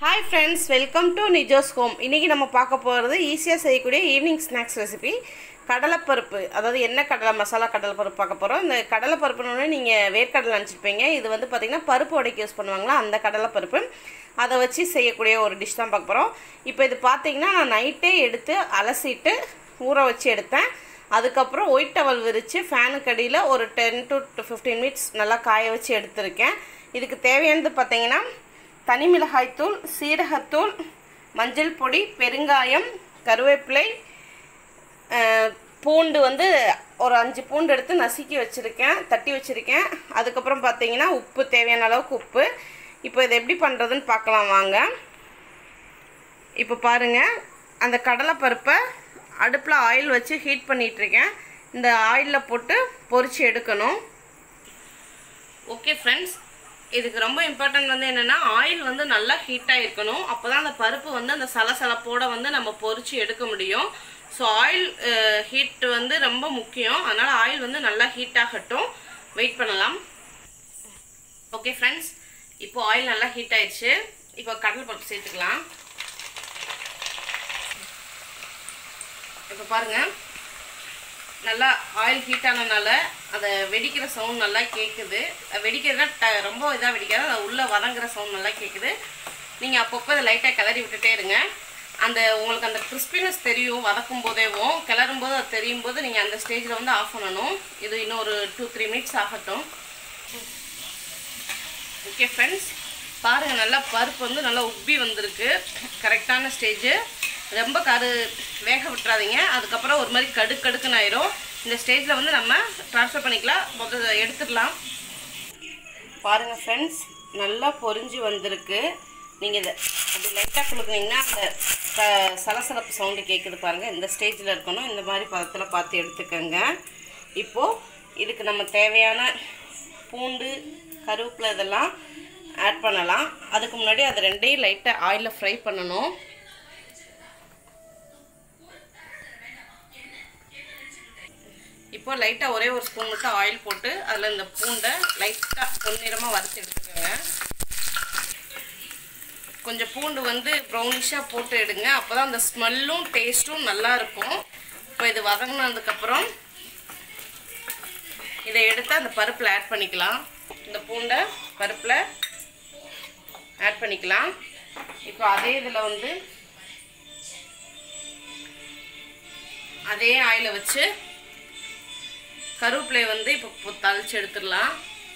hi friends welcome to Nijo's home இன்றைக்கி நம்ம பார்க்க போகிறது ஈஸியாக செய்யக்கூடிய ஈவினிங் ஸ்நாக்ஸ் ரெசிபி கடலைப்பருப்பு அதாவது என்ன கடலை மசாலா கடலைப்பருப்பு பார்க்க போகிறோம் இந்த கடலைப்பருப்புன்னு நீங்கள் வேர்க்கடலை நினச்சிருப்பீங்க இது வந்து பார்த்திங்கன்னா பருப்பு உடைக்க யூஸ் பண்ணுவாங்களா அந்த கடலைப்பருப்பு அதை வச்சு செய்யக்கூடிய ஒரு டிஷ் தான் பார்க்க போகிறோம் இப்போ இது பார்த்தீங்கன்னா நான் நைட்டே எடுத்து அலசிட்டு ஊற வச்சு எடுத்தேன் அதுக்கப்புறம் ஒயிட் டவல் விரித்து ஃபேனுக்கு அடியில் ஒரு டென் டு ஃபிஃப்டீன் மினிட்ஸ் நல்லா காய வச்சு எடுத்திருக்கேன் இதுக்கு தேவையானது பார்த்தீங்கன்னா தனி மிளகாய்த்தூள் சீரகத்தூள் மஞ்சள் பொடி பெருங்காயம் கருவேப்பிலை அஹ், பூண்டு வந்து ஒரு அஞ்சு பூண்டு எடுத்து நசுக்கி வச்சுருக்கேன் தட்டி வச்சுருக்கேன் அதுக்கப்புறம் பார்த்தீங்கன்னா உப்பு தேவையான அளவுக்கு உப்பு இப்போ இதை எப்படி பண்ணுறதுன்னு பார்க்கலாம் வாங்க இப்போ பாருங்கள் அந்த கடலைப்பருப்பை அடுப்பில் ஆயில் வச்சு ஹீட் பண்ணிகிட்ருக்கேன் இந்த ஆயிலில் போட்டு பொரிச்சு எடுக்கணும் ஓகே ஃப்ரெண்ட்ஸ் இதுக்கு ரொம்ப இம்பார்ட்டன்ட் வந்து என்னென்னா ஆயில் வந்து நல்லா ஹீட்டாக இருக்கணும் அப்போ தான் அந்த பருப்பு வந்து அந்த சலசலப்போட வந்து நம்ம பொரிச்சு எடுக்க முடியும் ஸோ ஆயில் ஹீட் வந்து ரொம்ப முக்கியம் அதனால் ஆயில் வந்து நல்லா ஹீட் ஆகட்டும் வெயிட் பண்ணலாம் ஓகே ஃப்ரெண்ட்ஸ் இப்போ ஆயில் நல்லா ஹீட் ஆயிடுச்சு இப்போ கடலை பருப்பு சேர்த்துக்கலாம் இப்போ பாருங்கள் நல்லா ஆயில் ஹீட் ஆனதுனால அதை வெடிக்கிற சவுண்ட் நல்லா கேட்குது வெடிக்கிறத ட ரொம்ப இதாக வெடிக்காது அது உள்ளே வதங்குற சவுண்ட் நல்லா கேட்குது நீங்கள் அப்பப்போ அதை லைட்டாக கிளறி விட்டுட்டே இருங்க அந்த உங்களுக்கு அந்த கிறிஸ்பினஸ் தெரியும் வதக்கும் போதேவும் கிளறும் போது அது தெரியும் போது நீங்கள் அந்த ஸ்டேஜில் வந்து ஆஃப் பண்ணணும் இது இன்னும் ஒரு டூ த்ரீ மினிட்ஸ் ஆகட்டும் ஓகே ஃப்ரெண்ட்ஸ் பாருங்கள் நல்லா பருப்பு வந்து நல்லா உப்பி வந்திருக்கு கரெக்டான ஸ்டேஜு ரொம்ப கரு வேக விட்டுறாதீங்க அதுக்கப்புறம் ஒரு மாதிரி கடு கடுக்குன்னு ஆயிரும் இந்த ஸ்டேஜில் வந்து நம்ம ட்ரான்ஸ்ஃபர் பண்ணிக்கலாம் முதல்ல எடுத்துடலாம் பாருங்கள் ஃப்ரெண்ட்ஸ் நல்லா பொரிஞ்சு வந்திருக்கு நீங்கள் இதை அப்படி லைட்டாக கொடுக்குனீங்கன்னா அந்த க சலசலப்பு சவுண்டு கேட்குது பாருங்கள் இந்த ஸ்டேஜில் இருக்கணும் இந்த மாதிரி பதத்தில் பார்த்து எடுத்துக்கோங்க இப்போது இதுக்கு நம்ம தேவையான பூண்டு கருவேப்பிலை இதெல்லாம் ஆட் பண்ணலாம் அதுக்கு முன்னாடி அது ரெண்டையும் லைட்டாக ஆயிலில் ஃப்ரை பண்ணணும் இப்போ லைட்டாக ஒரே ஒரு ஸ்பூன் மட்டும் ஆயில் போட்டு அதில் இந்த பூண்டை லைட்டாக பொன்னிறமாக வறுத்து எடுத்துக்கோங்க கொஞ்சம் பூண்டு வந்து ப்ரௌனிஷாக போட்டு எடுங்க அப்போ தான் அந்த ஸ்மெல்லும் டேஸ்ட்டும் நல்லா இருக்கும் இப்போ இது வதங்கினதுக்கப்புறம் இதை எடுத்து அந்த பருப்பில் ஆட் பண்ணிக்கலாம் இந்த பூண்டை பருப்பில் ஆட் பண்ணிக்கலாம் இப்போ அதே இதில் வந்து அதே ஆயிலை வச்சு கருவேப்பிலை வந்து இப்போ தளிச்சு எடுத்துடலாம்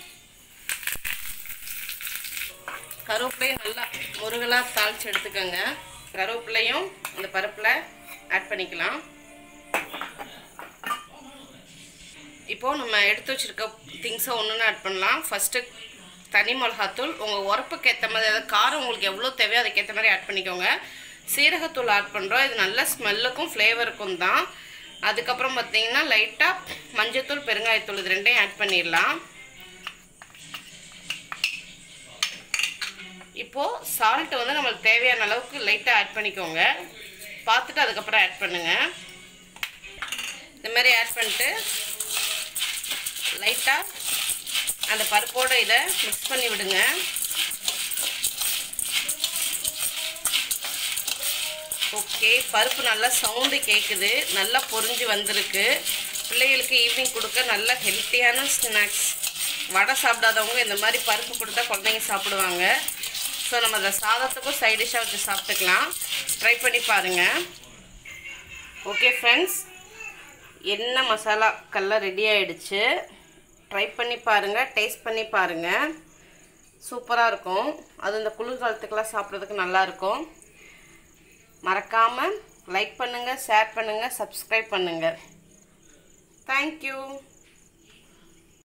கருவேப்பிலையும் நல்லா முருகலாக தாளித்து எடுத்துக்கோங்க கருவேப்பிலையும் இந்த பருப்பில் ஆட் பண்ணிக்கலாம் இப்போது நம்ம எடுத்து வச்சுருக்க திங்ஸை ஒன்று ஆட் பண்ணலாம் ஃபஸ்ட்டு தனி மிளகாத்தூள் உங்கள் உரப்புக்கு ஏற்ற மாதிரி அதாவது காரம் உங்களுக்கு எவ்வளோ தேவையோ அதுக்கேற்ற மாதிரி ஆட் பண்ணிக்கோங்க சீரகத்தூள் ஆட் பண்ணுறோம் இது நல்ல ஸ்மெல்லுக்கும் ஃப்ளேவருக்கும் தான் அதுக்கப்புறம் பார்த்தீங்கன்னா லைட்டாக மஞ்சத்தூள் பெருங்காயத்தூள் இது ரெண்டையும் ஆட் பண்ணிடலாம் இப்போது சால்ட்டு வந்து நம்மளுக்கு தேவையான அளவுக்கு லைட்டாக ஆட் பண்ணிக்கோங்க பார்த்துட்டு அதுக்கப்புறம் ஆட் பண்ணுங்கள் இந்த மாதிரி ஆட் பண்ணிட்டு லைட்டாக அந்த பருப்போட இதை மிக்ஸ் பண்ணி விடுங்க ஓகே பருப்பு நல்லா சவுண்டு கேட்குது நல்லா பொரிஞ்சு வந்திருக்கு பிள்ளைகளுக்கு ஈவினிங் கொடுக்க நல்ல ஹெல்த்தியான ஸ்நாக்ஸ் வடை சாப்பிடாதவங்க இந்த மாதிரி பருப்பு கொடுத்தா குழந்தைங்க சாப்பிடுவாங்க ஸோ நம்ம அதை சாதத்துக்கும் சைட் டிஷ்ஷாக வச்சு சாப்பிட்டுக்கலாம் ட்ரை பண்ணி பாருங்கள் ஓகே ஃப்ரெண்ட்ஸ் என்ன மசாலா கல்லாம் ரெடி ஆகிடுச்சு ட்ரை பண்ணி பாருங்கள் டேஸ்ட் பண்ணி பாருங்கள் சூப்பராக இருக்கும் அது இந்த குளிர்காலத்துக்கெல்லாம் சாப்பிட்றதுக்கு நல்லாயிருக்கும் மறக்காமல் லைக் பண்ணுங்கள் ஷேர் பண்ணுங்கள் சப்ஸ்கிரைப் பண்ணுங்கள் தேங்க்யூ